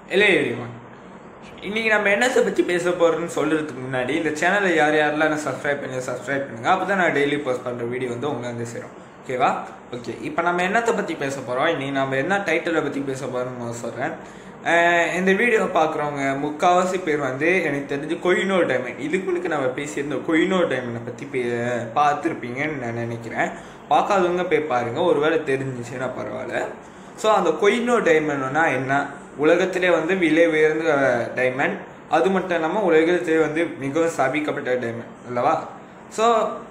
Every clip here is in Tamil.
இல்லை எரிவன் இன்னைக்கு நம்ம என்னத்தை பற்றி பேச போகிறோம்னு சொல்கிறதுக்கு முன்னாடி இந்த சேனலை யார் யாரெல்லாம் நான் சப்ஸ்கிரைப் பண்ணி சப்ஸ்கிரைப் பண்ணுங்க அப்போ தான் நான் டெய்லி போஸ்ட் பண்ணுற வீடியோ வந்து உங்களை வந்து சேரும் ஓகேவா ஓகே இப்போ நம்ம என்னத்தை பற்றி பேச போகிறோம் இன்னைக்கு நம்ம என்ன டைட்டிலை பற்றி பேச போகிறோம்னு சொல்கிறேன் இந்த வீடியோ பார்க்குறவங்க முக்கால்வாசி பேர் வந்து எனக்கு தெரிஞ்சு கொயினோ டைமண்ட் இதுக்கு முன்னுக்கு நம்ம பேசியிருந்த கொயினோ டைமண்டை பற்றி பே பார்த்துருப்பீங்கன்னு நான் நினைக்கிறேன் பார்க்காதவங்க போய் பாருங்க ஒருவேளை தெரிஞ்சிச்சுன்னா பரவாயில்ல ஸோ அந்த கொயினோ டைமண்ட்னா என்ன உலகத்திலே வந்து விலை உயர்ந்த டைமண்ட் அது மட்டும் இல்லாமல் உலகத்திலே வந்து மிகவும் ஸ்தாபிக்கப்பட்ட டைமண்ட் அல்லவா ஸோ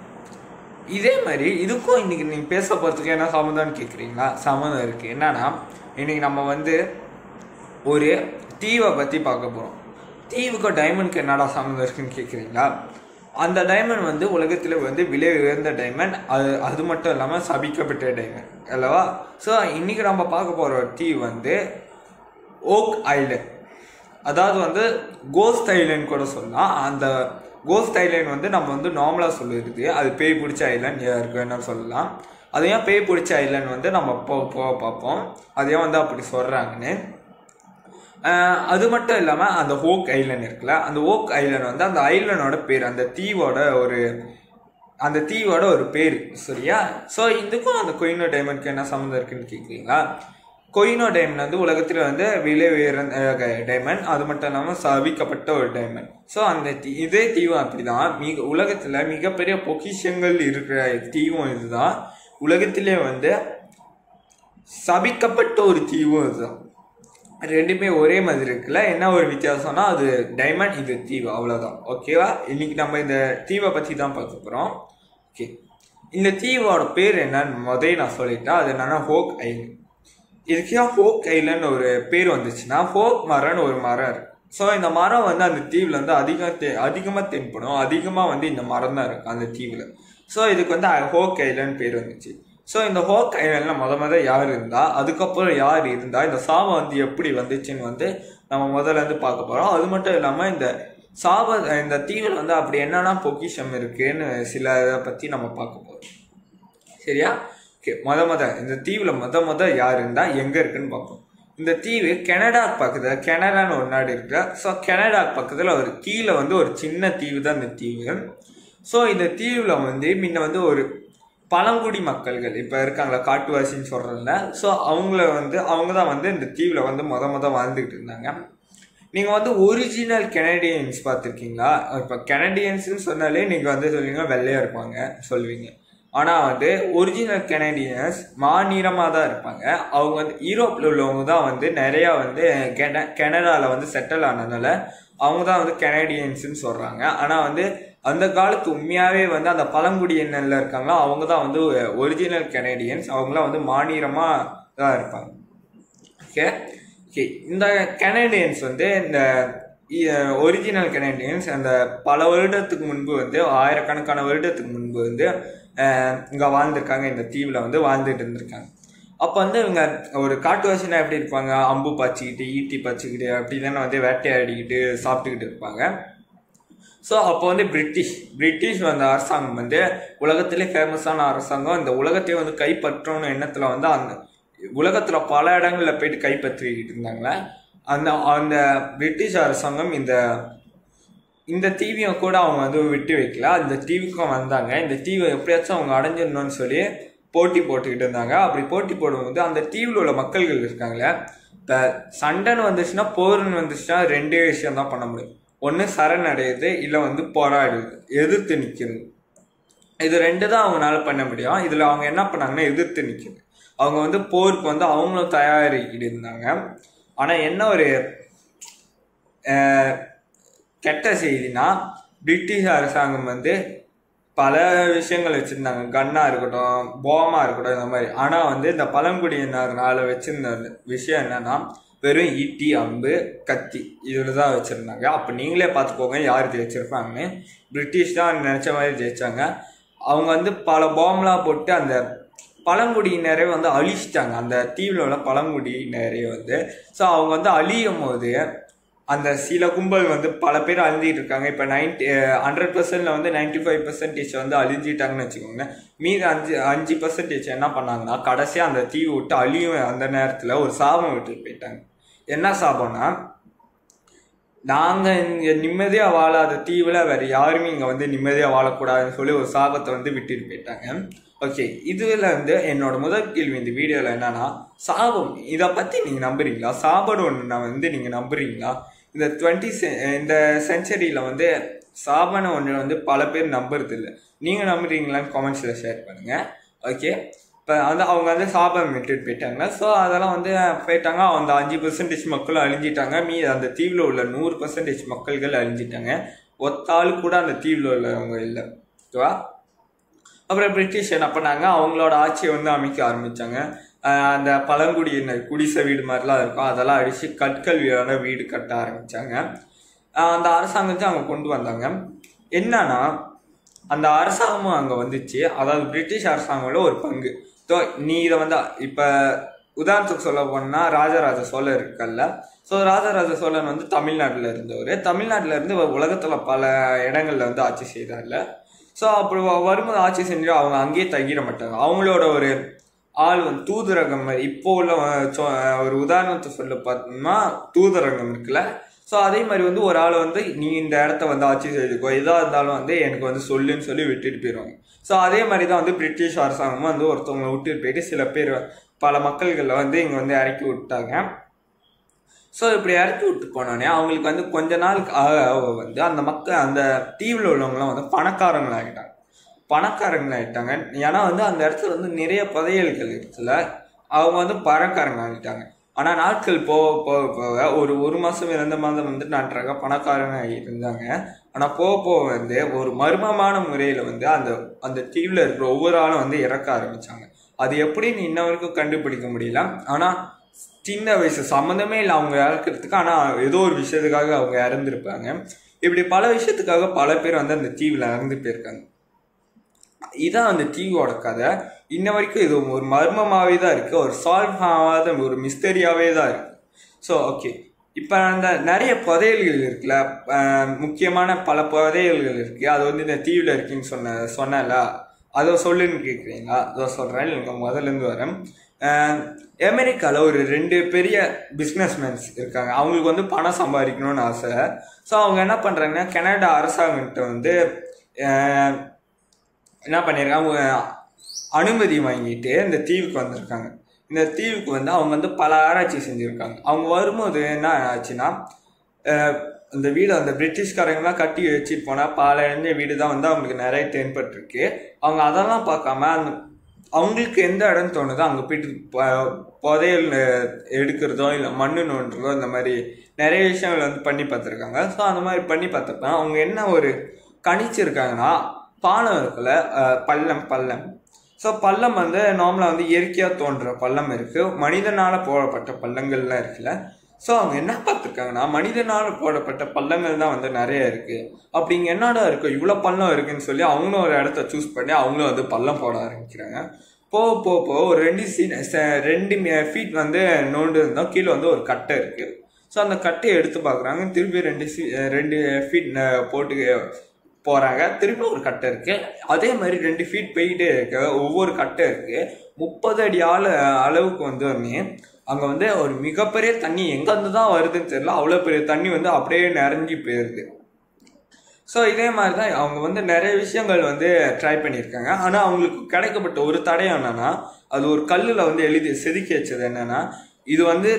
இதே மாதிரி இதுக்கும் இன்னைக்கு நீங்கள் பேச போகிறதுக்கு என்ன சம்மந்தம்னு கேட்குறீங்களா சம்மந்தம் இருக்குது என்னன்னா இன்னைக்கு நம்ம வந்து ஒரு தீவை பற்றி பார்க்க போகிறோம் தீவுக்கும் டைமண்ட்க்கு என்னடா சம்மந்தம் இருக்குன்னு கேட்குறீங்களா அந்த டைமண்ட் வந்து உலகத்தில் வந்து விலை உயர்ந்த டைமண்ட் அது அது மட்டும் இல்லாமல் சபிக்கப்பட்ட டைமண்ட் அல்லவா ஸோ இன்றைக்கி நம்ம பார்க்க போகிற தீவு வந்து ஓக் ஐலண்ட் அதாவது வந்து கோஸ்ட் ஐலண்ட் கூட சொல்லலாம் அந்த கோஸ்ட் ஐலண்ட் வந்து நம்ம வந்து நார்மலாக சொல்லிடுது அது பேய் பிடிச்ச ஐலண்ட் யாருக்கு வேணாலும் சொல்லலாம் அது ஏன் பேய் பிடிச்ச ஐலண்ட் வந்து நம்ம போக போக பார்ப்போம் அது ஏன் வந்து அப்படி சொல்கிறாங்கன்னு அது மட்டும் இல்லாமல் அந்த ஓக் ஐலண்ட் இருக்குல்ல அந்த ஓக் ஐலண்ட் வந்து அந்த ஐலண்டோட பேர் அந்த தீவோட ஒரு அந்த தீவோட ஒரு பேர் சரியா ஸோ இதுக்கும் அந்த கொயினோ டைமண்ட்க்கு என்ன சம்மந்தம் இருக்குன்னு கேட்குறீங்களா கொயினோ டைமண்ட் வந்து உலகத்தில் வந்து விலை உயர்ந்த டைமண்ட் அது மட்டும் இல்லாமல் சவிக்கப்பட்ட ஒரு டைமண்ட் ஸோ அந்த தீ இதே தீவும் அப்படிதான் மிக உலகத்தில் மிகப்பெரிய பொக்கிஷங்கள் இருக்கிற தீவும் இதுதான் உலகத்திலே வந்து சபிக்கப்பட்ட ஒரு தீவும் இதுதான் ரெண்டுமே ஒரே மாதிரி இருக்குல்ல என்ன ஒரு வித்தியாசம்னா அது டைமண்ட் இது தீவு அவ்வளோதான் ஓகேவா இன்னைக்கு நம்ம இந்த தீவை பற்றி தான் பார்க்க போகிறோம் ஓகே இந்த தீவோட பேர் என்னன்னு முதல் நான் சொல்லிட்டேன் அது என்னன்னா ஹோக் ஐலண்ட் இதுக்கு ஏன் ஹோக் ஐலண்ட் ஒரு பேர் வந்துச்சுன்னா ஹோக் மரம்னு ஒரு மரம் இருக்கு ஸோ இந்த மரம் வந்து அந்த தீவில் வந்து அதிகம் தே அதிகமாக தென்படும் அதிகமாக வந்து இந்த மரம் தான் இருக்கும் அந்த தீவில் ஸோ இதுக்கு வந்து ஹோக் ஐலண்ட் பேர் வந்துச்சு ஸோ இந்த ஹோக் ஐலண்டில் முத முத யார் இருந்தா அதுக்கப்புறம் யார் இருந்தா இந்த சாபம் வந்து எப்படி வந்துச்சுன்னு வந்து நம்ம முதல்ல இருந்து பார்க்க போகிறோம் அது மட்டும் இல்லாமல் இந்த சாப இந்த தீவில் வந்து அப்படி என்னென்ன பொக்கிஷம் இருக்குன்னு சில இதை பற்றி நம்ம பார்க்க போகிறோம் சரியா ஓகே மொத மொத இந்த தீவில் மொத மொத யார் இருந்தால் எங்கே இருக்குன்னு பார்ப்போம் இந்த தீவு கனடா பக்கத்தில் கனடான்னு ஒரு நாடு இருக்கு ஸோ கனடா பக்கத்தில் ஒரு கீழே வந்து ஒரு சின்ன தீவு தான் இந்த தீவு ஸோ இந்த தீவில் வந்து முன்ன வந்து ஒரு பழங்குடி மக்கள்கள் இப்போ இருக்காங்களா காட்டுவாசின்னு சொல்கிறதில்ல ஸோ அவங்கள வந்து அவங்க தான் வந்து இந்த தீவில் வந்து மொத மொத வாழ்ந்துக்கிட்டு இருந்தாங்க நீங்கள் வந்து ஒரிஜினல் கெனடியன்ஸ் பார்த்துருக்கீங்களா இப்போ கெனடியன்ஸ்னு சொன்னாலே நீங்கள் வந்து சொல்லுவீங்க வெள்ளையாக இருப்பாங்க சொல்லுவீங்க ஆனால் வந்து ஒரிஜினல் கெனடியன்ஸ் மாநிலமாக தான் இருப்பாங்க அவங்க வந்து யூரோப்பில் உள்ளவங்க தான் வந்து நிறையா வந்து கென கெனடாவில் வந்து செட்டில் ஆனதுனால அவங்க தான் வந்து கெனடியன்ஸ்னு சொல்கிறாங்க ஆனால் வந்து அந்த காலத்து உண்மையாகவே வந்து அந்த பழங்குடியினரில் இருக்காங்களோ அவங்க தான் வந்து ஒரிஜினல் கெனடியன்ஸ் அவங்களாம் வந்து மாநிலமாக தான் இருப்பாங்க ஓகே ஓகே இந்த கெனடியன்ஸ் வந்து இந்த ஒரிஜினல் கெனடியன்ஸ் அந்த பல வருடத்துக்கு முன்பு வந்து ஆயிரக்கணக்கான வருடத்துக்கு முன்பு வந்து இங்கே வாழ்ந்திருக்காங்க இந்த தீவில் வந்து வாழ்ந்துட்டு இருந்திருக்காங்க அப்போ வந்து இவங்க ஒரு காட்டுவாசினா எப்படி இருப்பாங்க அம்பு பாய்ச்சிக்கிட்டு ஈட்டி பாய்ச்சிக்கிட்டு அப்படி தானே வந்து வேட்டையாடிக்கிட்டு சாப்பிட்டுக்கிட்டு இருப்பாங்க ஸோ அப்போ வந்து பிரிட்டிஷ் பிரிட்டிஷ் வந்த அரசாங்கம் வந்து உலகத்திலே ஃபேமஸான அரசாங்கம் இந்த உலகத்தையே வந்து கைப்பற்றணும் எண்ணத்தில் வந்து அந்த உலகத்தில் பல இடங்களில் போயிட்டு கைப்பற்றிக்கிட்டு இருந்தாங்களே அந்த அந்த பிரிட்டிஷ் அரசாங்கம் இந்த இந்த தீவையும் கூட அவங்க வந்து விட்டு வைக்கல அந்த தீவுக்கும் வந்தாங்க இந்த தீவை எப்படியாச்சும் அவங்க அடைஞ்சிடணும்னு சொல்லி போட்டி போட்டுக்கிட்டு இருந்தாங்க அப்படி போட்டி போடும்போது அந்த தீவில் உள்ள மக்கள்கள் இருக்காங்களே இப்போ சண்டைன்னு வந்துச்சுன்னா போர்னு வந்துச்சுன்னா ரெண்டே விஷயம் தான் பண்ண முடியும் ஒன்று சரணடையுது இல்லை வந்து போராடுது எதிர்த்து நிற்கிறது இது ரெண்டு தான் அவங்களால பண்ண முடியும் இதில் அவங்க என்ன பண்ணாங்கன்னா எதிர்த்து நிற்கிறது அவங்க வந்து போருக்கு வந்து அவங்களும் தயாரிக்கிட்டு இருந்தாங்க ஆனால் என்ன ஒரு கெட்ட செய்தினா பிரிட்டிஷ் அரசாங்கம் வந்து பல விஷயங்கள் வச்சுருந்தாங்க கன்னாக இருக்கட்டும் போமாக இருக்கட்டும் இந்த மாதிரி ஆனால் வந்து இந்த பழங்குடியினர்னால வச்சுருந்த விஷயம் என்னன்னா வெறும் ஈட்டி அம்பு கத்தி இதில் தான் வச்சுருந்தாங்க அப்போ நீங்களே பார்த்துக்கோங்க யார் ஜெயிச்சிருப்பாங்கன்னு பிரிட்டிஷ் தான் நினச்ச மாதிரி ஜெயிச்சாங்க அவங்க வந்து பல பாம்லாம் போட்டு அந்த பழங்குடியினரை வந்து அழிச்சிட்டாங்க அந்த தீவில் உள்ள பழங்குடியினரை வந்து ஸோ அவங்க வந்து அழியும் போது அந்த சில கும்பல் வந்து பல பேர் அழிஞ்சிட்டு இருக்காங்க இப்போ நைன்டி ஹண்ட்ரட் பர்சன்ட்ல வந்து நைன்டி ஃபைவ் பர்சன்டேஜ் வந்து அழிஞ்சிட்டாங்கன்னு வச்சுக்கோங்களேன் மீது அஞ்சு அஞ்சு பர்சன்டேஜ் என்ன பண்ணாங்கன்னா கடைசியாக அந்த தீவு விட்டு அழியும் அந்த நேரத்தில் ஒரு சாபம் விட்டு போயிட்டாங்க என்ன சாபம்னா நாங்கள் இங்கே நிம்மதியாக வாழாத தீவில் வேறு யாருமே இங்கே வந்து நிம்மதியாக வாழக்கூடாதுன்னு சொல்லி ஒரு சாபத்தை வந்து விட்டுட்டு போயிட்டாங்க ஓகே இதில் வந்து என்னோட முதல் கேள்வி இந்த வீடியோவில் என்னன்னா சாபம் இதை பற்றி நீங்கள் நம்புறீங்களா சாபம் ஒன்று நான் வந்து நீங்கள் நம்புறீங்களா இந்த டுவெண்ட்டி இந்த செஞ்சுரியில் வந்து சாபனை ஒன்று வந்து பல பேர் நம்புறது இல்லை நீங்கள் நம்புறீங்களான்னு காமெண்ட்ஸில் ஷேர் பண்ணுங்கள் ஓகே இப்போ வந்து அவங்க வந்து சாபம் விட்டுட்டு போயிட்டாங்க ஸோ அதெல்லாம் வந்து போயிட்டாங்க அந்த அஞ்சு பர்சன்டேஜ் மக்களும் அழிஞ்சிட்டாங்க மீ அந்த தீவில் உள்ள நூறு பர்சன்டேஜ் மக்கள்கள் அழிஞ்சிட்டாங்க ஒத்தாள் கூட அந்த தீவில் உள்ளவங்க இல்லை ஓகேவா அப்புறம் பிரிட்டிஷ் என்ன பண்ணாங்க அவங்களோட ஆட்சியை வந்து அமைக்க ஆரம்பித்தாங்க அந்த பழங்குடியினர் குடிசை வீடு மாதிரிலாம் இருக்கும் அதெல்லாம் அடித்து கற்கல்வியான வீடு கட்ட ஆரம்பித்தாங்க அந்த அரசாங்கத்தை அவங்க கொண்டு வந்தாங்க என்னன்னா அந்த அரசாங்கமும் அங்கே வந்துச்சு அதாவது பிரிட்டிஷ் அரசாங்கம்ல ஒரு பங்கு ஸோ நீ இதை வந்து இப்போ உதாரணத்துக்கு சொல்ல போனால் ராஜராஜ சோழர் இருக்கல்ல ஸோ ராஜராஜ சோழன் வந்து தமிழ்நாட்டில் இருந்தவர் தமிழ்நாட்டில் இருந்து உலகத்தில் பல இடங்களில் வந்து ஆட்சி செய்தார்ல ஸோ அப்படி வ- வரும்போது ஆட்சி செஞ்சு அவங்க அங்கேயே தங்கிட மாட்டாங்க அவங்களோட ஒரு ஆள் வந்து தூதரகம் மாதிரி இப்போ உள்ள அஹ், சொ- அஹ், ஒரு உதாரணத்தை சொல்ல பார்த்தோம்னா தூதரகம் இருக்குல்ல ஸோ அதே மாதிரி வந்து ஒரு ஆள் வந்து நீ இந்த இடத்த வந்து ஆட்சி செய்துக்கோ எதாக இருந்தாலும் வந்து எனக்கு வந்து சொல்லுன்னு சொல்லி விட்டுட்டு போயிடுவாங்க ஸோ அதே மாதிரி தான் வந்து பிரிட்டிஷ் அரசாங்கமும் வந்து ஒருத்தவங்களை விட்டுட்டு போயிட்டு சில பேர் பல மக்கள்களை வந்து இங்கே வந்து இறக்கி விட்டாங்க ஸோ இப்படி இறக்கி விட்டு போனோடனே அவங்களுக்கு வந்து கொஞ்ச நாளுக்கு ஆக ஆக வந்து அந்த மக்கள் அந்த தீவில் உள்ளவங்களாம் வந்து பணக்காரங்களாகிட்டாங்க பணக்காரங்களாகிட்டாங்க ஏன்னா வந்து அந்த இடத்துல வந்து நிறைய புதையல்கள் இருக்குல்ல அவங்க வந்து பணக்காரங்க ஆகிட்டாங்க ஆனால் நாட்கள் போக போக போக ஒரு ஒரு மாதம் இரண்டு மாதம் வந்து நன்றாக பணக்காரங்க இருந்தாங்க ஆனால் போக போக வந்து ஒரு மர்மமான முறையில் வந்து அந்த அந்த தீவில் இருக்கிற ஒவ்வொரு ஆளும் வந்து இறக்க ஆரம்பித்தாங்க அது எப்படின்னு இன்ன வரைக்கும் கண்டுபிடிக்க முடியல ஆனால் சின்ன வயசு சம்மந்தமே இல்லை அவங்க இறக்கிறதுக்கு ஆனால் ஏதோ ஒரு விஷயத்துக்காக அவங்க இறந்துருப்பாங்க இப்படி பல விஷயத்துக்காக பல பேர் வந்து அந்த தீவில் இறந்து போயிருக்காங்க இதான் அந்த தீவோட கதை இன்ன வரைக்கும் இது ஒரு மர்மமாகவே தான் இருக்குது ஒரு சால்வ் ஆகாத ஒரு மிஸ்டரியாகவே தான் இருக்குது ஸோ ஓகே இப்போ அந்த நிறைய புதையல்கள் இருக்குல்ல அஹ் முக்கியமான பல புதையல்கள் இருக்குது அது வந்து இந்த தீவில் இருக்குன்னு சொன்ன சொன்னல அதை சொல்லுன்னு கேட்குறீங்களா அதை சொல்கிறேன் இல்லைங்க முதல்லேருந்து வரேன் அமெரிக்காவில் ஒரு ரெண்டு பெரிய பிஸ்னஸ்மேன்ஸ் இருக்காங்க அவங்களுக்கு வந்து பணம் சம்பாதிக்கணும்னு ஆசை ஸோ அவங்க என்ன பண்ணுறாங்கன்னா கனடா அரசாங்கத்தை வந்து அஹ், என்ன பண்ணியிருக்காங்க அவங்க அனுமதி வாங்கிட்டு இந்த தீவுக்கு வந்திருக்காங்க இந்த தீவுக்கு வந்து அவங்க வந்து பல ஆராய்ச்சி செஞ்சுருக்காங்க அவங்க வரும்போது என்ன ஆச்சுன்னா அஹ், இந்த வீடு அந்த பிரிட்டிஷ்காரங்களாம் கட்டி வச்சுட்டு போனால் பாலடைஞ்ச வீடு தான் வந்து அவங்களுக்கு நிறைய தென்பட்டிருக்கு அவங்க அதெல்லாம் பார்க்காம அந்த அவங்களுக்கு எந்த இடம் தோணுதோ அங்கே போயிட்டு ப- புதையல் அஹ், எடுக்கிறதோ இல்லை மண்ணு நோண்டுறதோ இந்த மாதிரி நிறைய விஷயங்கள் வந்து பண்ணி பார்த்துருக்காங்க ஸோ அந்த மாதிரி பண்ணி பார்த்தப்ப அவங்க என்ன ஒரு கணிச்சிருக்காங்கன்னா பாலம் இருக்குல்ல அஹ், பள்ளம் பள்ளம் ஸோ பள்ளம் வந்து நார்மலாக வந்து இயற்கையாக தோன்ற பள்ளம் இருக்குது மனிதனால் போடப்பட்ட பள்ளங்கள்லாம் இருக்குல்ல ஸோ அவங்க என்ன பார்த்துருக்காங்கன்னா மனிதனால் போடப்பட்ட பள்ளங்கள் தான் வந்து நிறைய இருக்குது அப்படிங்க என்னடா இருக்குது இவ்வளோ பள்ளம் இருக்குன்னு சொல்லி அவங்களும் ஒரு இடத்த சூஸ் பண்ணி அவங்களும் வந்து பள்ளம் போட ஆரம்பிக்கிறாங்க போக போக போக ஒரு ரெண்டு சீட் ரெண்டு ஃபீட் வந்து நோண்டு இருந்தோம் கீழே வந்து ஒரு கட்டை இருக்குது ஸோ அந்த கட்டையை எடுத்து பார்க்குறாங்க திருப்பி ரெண்டு சீ ரெண்டு ஃபீட் போட்டு போகிறாங்க திருப்பி ஒரு கட்டை இருக்குது அதே மாதிரி ரெண்டு ஃபீட் போயிட்டே இருக்கு ஒவ்வொரு கட்டை இருக்குது முப்பது அடி ஆள அளவுக்கு வந்து உடனே அங்கே வந்து ஒரு மிகப்பெரிய தண்ணி எங்கேருந்து தான் வருதுன்னு தெரியல அவ்வளோ பெரிய தண்ணி வந்து அப்படியே நிறைஞ்சி போயிடுது ஸோ இதே மாதிரி தான் அவங்க வந்து நிறைய விஷயங்கள் வந்து ட்ரை பண்ணியிருக்காங்க ஆனால் அவங்களுக்கு கிடைக்கப்பட்ட ஒரு தடயம் என்னன்னா அது ஒரு கல்லில் வந்து எழுதி செதுக்கி வச்சது என்னன்னா இது வந்து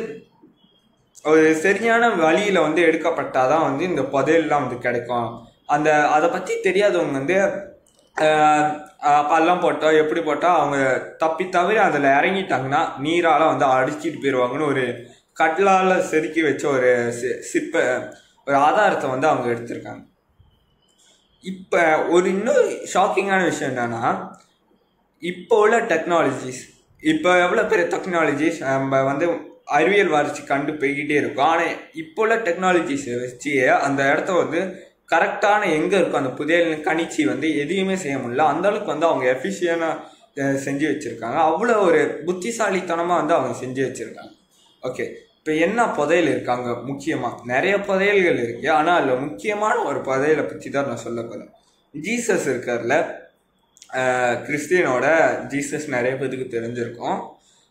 ஒரு சரியான வழியில் வந்து எடுக்கப்பட்டாதான் வந்து இந்த புதையல்லாம் வந்து கிடைக்கும் அந்த அதை பற்றி தெரியாதவங்க வந்து ஆஹ், ஆஹ், பள்ளம் போட்டோ எப்படி போட்டோ அவங்க தப்பி தவிர அதில் இறங்கிட்டாங்கன்னா நீரால் வந்து அடிச்சிட்டு போயிடுவாங்கன்னு ஒரு கட்லால் செதுக்கி வச்ச ஒரு சி- சிற்ப ஒரு ஆதாரத்தை வந்து அவங்க எடுத்திருக்காங்க இப்போ ஒரு இன்னொரு ஷாக்கிங்கான விஷயம் என்னன்னா இப்போ உள்ள டெக்னாலஜிஸ் இப்போ எவ்வளோ பெரிய டெக்னாலஜிஸ் நம்ம வந்து அறிவியல் வளர்ச்சி கண்டு போய்கிட்டே இருக்கும் ஆனால் இப்போ உள்ள டெக்னாலஜிஸை வச்சு அந்த இடத்த வந்து கரெக்டான எங்கே இருக்கும் அந்த புதையல் கணிச்சி வந்து எதையுமே செய்ய முடியல அந்த அளவுக்கு வந்து அவங்க எஃபிஷியனாக செஞ்சு வச்சுருக்காங்க அவ்வளோ ஒரு புத்திசாலித்தனமாக வந்து அவங்க செஞ்சு வச்சுருக்காங்க ஓகே இப்போ என்ன புதையல் இருக்காங்க முக்கியமாக நிறைய புதையல்கள் இருக்கு ஆனால் அதில் முக்கியமான ஒரு புதையலை பற்றி தான் நான் சொல்ல போகிறேன் ஜீசஸ் இருக்கார்ல ஆஹ் கிறிஸ்டியனோட ஜீசஸ் நிறைய பேருக்கு தெரிஞ்சிருக்கும்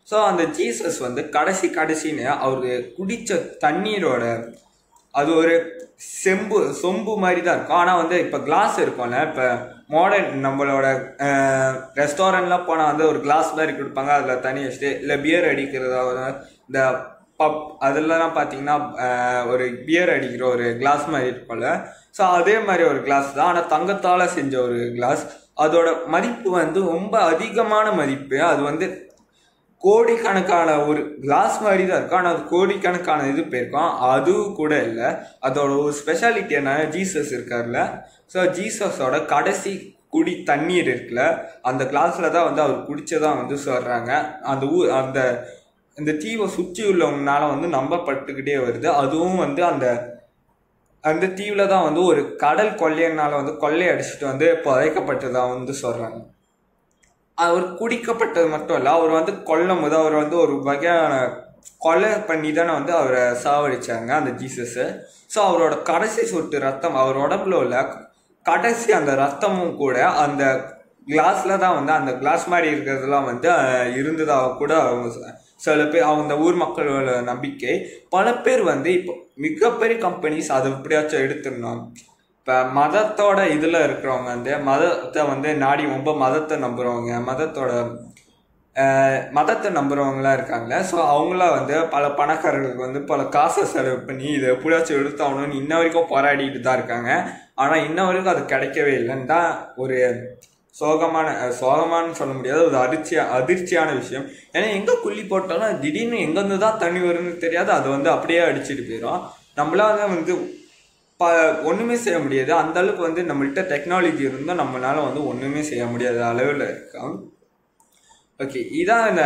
ஸோ அந்த ஜீசஸ் வந்து கடைசி கடைசின்னு அவரு குடித்த தண்ணீரோட அது ஒரு செம்பு சொம்பு மாதிரி தான் இருக்கும் ஆனால் வந்து இப்போ கிளாஸ் இருக்கும்ல இப்போ மாடர்ன் நம்மளோட ரெஸ்டாரண்ட்லாம் போனால் வந்து ஒரு கிளாஸ் மாதிரி கொடுப்பாங்க அதில் தண்ணி வச்சுட்டு இல்லை பியர் அடிக்கிறதா இந்த பப் அதெல்லாம் பார்த்தீங்கன்னா அஹ், ஒரு பியர் அடிக்கிற ஒரு கிளாஸ் மாதிரி இருக்கும்ல ஸோ அதே மாதிரி ஒரு கிளாஸ் தான் ஆனால் தங்கத்தால் செஞ்ச ஒரு கிளாஸ் அதோட மதிப்பு வந்து ரொம்ப அதிகமான மதிப்பு அது வந்து கோடிக்கணக்கான ஒரு கிளாஸ் மாதிரி தான் இருக்கும் ஆனால் அது கோடிக்கணக்கான இது போயிருக்கும் அது கூட இல்லை அதோட ஒரு ஸ்பெஷாலிட்டி என்ன ஜீசஸ் இருக்கார்ல ஸோ ஜீசஸோட கடைசி குடி தண்ணீர் இருக்குல்ல அந்த கிளாஸில் தான் வந்து அவர் குடிச்சதா வந்து சொல்கிறாங்க அந்த ஊ அந்த இந்த தீவை சுற்றி உள்ளவங்கனால வந்து நம்பப்பட்டுக்கிட்டே வருது அதுவும் வந்து அந்த அந்த தீவில் தான் வந்து ஒரு கடல் கொள்ளையனால வந்து கொள்ளை அடிச்சுட்டு வந்து புதைக்கப்பட்டதா வந்து சொல்கிறாங்க அவர் குடிக்கப்பட்டது மட்டும் இல்லை அவர் வந்து கொல்லும் போது அவர் வந்து ஒரு வகையான கொலை பண்ணி தானே வந்து அவரை சாவடிச்சாங்க அந்த ஜீசஸை ஸோ அவரோட கடைசி சொட்டு ரத்தம் அவர் உடம்புல உள்ள கடைசி அந்த ரத்தமும் கூட அந்த கிளாஸ்ல தான் வந்து அந்த கிளாஸ் மாதிரி இருக்கிறதுலாம் வந்து அஹ், இருந்ததாக கூட அவங்க சொ- சில பேர் அவங்க ஊர் மக்களோட நம்பிக்கை பல பேர் வந்து இப்போ மிகப்பெரிய கம்பெனிஸ் அதை எப்படியாச்சும் எடுத்துடணும் இப்போ மதத்தோட இதில் இருக்கிறவங்க வந்து மதத்தை வந்து நாடி ரொம்ப மதத்தை நம்புறவங்க மதத்தோட அஹ், மதத்தை நம்புறவங்களா இருக்காங்க ஸோ அவங்களாம் வந்து பல பணக்காரர்களுக்கு வந்து பல காசை செலவு பண்ணி இதை எப்படியாச்சும் எடுத்தாகணும்னு இன்ன வரைக்கும் போராடிட்டு தான் இருக்காங்க ஆனால் இன்ன வரைக்கும் அது கிடைக்கவே இல்லைன்னு தான் ஒரு சோகமான அஹ், சோகமான்னு சொல்ல முடியாது ஒரு அதிர்ச்சியா அதிர்ச்சியான விஷயம் ஏன்னா எங்கே குள்ளி போட்டாலும் திடீர்னு எங்கேருந்து தான் தண்ணி வரும்னு தெரியாது அது வந்து அப்படியே அடிச்சிட்டு போயிடும் நம்மளால வந்து ப ஒன்றுமே செய்ய முடியாது அந்த அளவுக்கு வந்து நம்மள்கிட்ட டெக்னாலஜி இருந்தால் நம்மளால வந்து ஒன்றுமே செய்ய முடியாத அளவில் இருக்கோம் ஓகே இதான் இந்த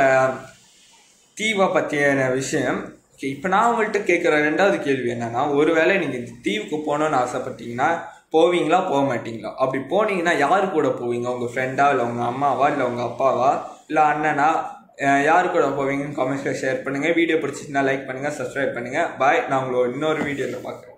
தீவை பற்றியான விஷயம் ஓகே இப்போ நான் உங்கள்கிட்ட கேட்குற ரெண்டாவது கேள்வி என்னன்னா ஒருவேளை நீங்கள் இந்த தீவுக்கு போகணுன்னு ஆசைப்பட்டீங்கன்னா போவீங்களா போக மாட்டீங்களா அப்படி போனீங்கன்னா யாரு கூட போவீங்க உங்கள் ஃப்ரெண்டா இல்லை உங்கள் அம்மாவா இல்லை உங்கள் அப்பாவா இல்லை அண்ணனா அஹ் யாரு கூட போவீங்கன்னு கமெண்ட்ஸில் ஷேர் பண்ணுங்கள் வீடியோ பிடிச்சிச்சுன்னா லைக் பண்ணுங்கள் சப்ஸ்கிரைப் பண்ணுங்கள் பாய் நான் உங்களை இன்னொரு வீடியோவில் பார்க்குறேன்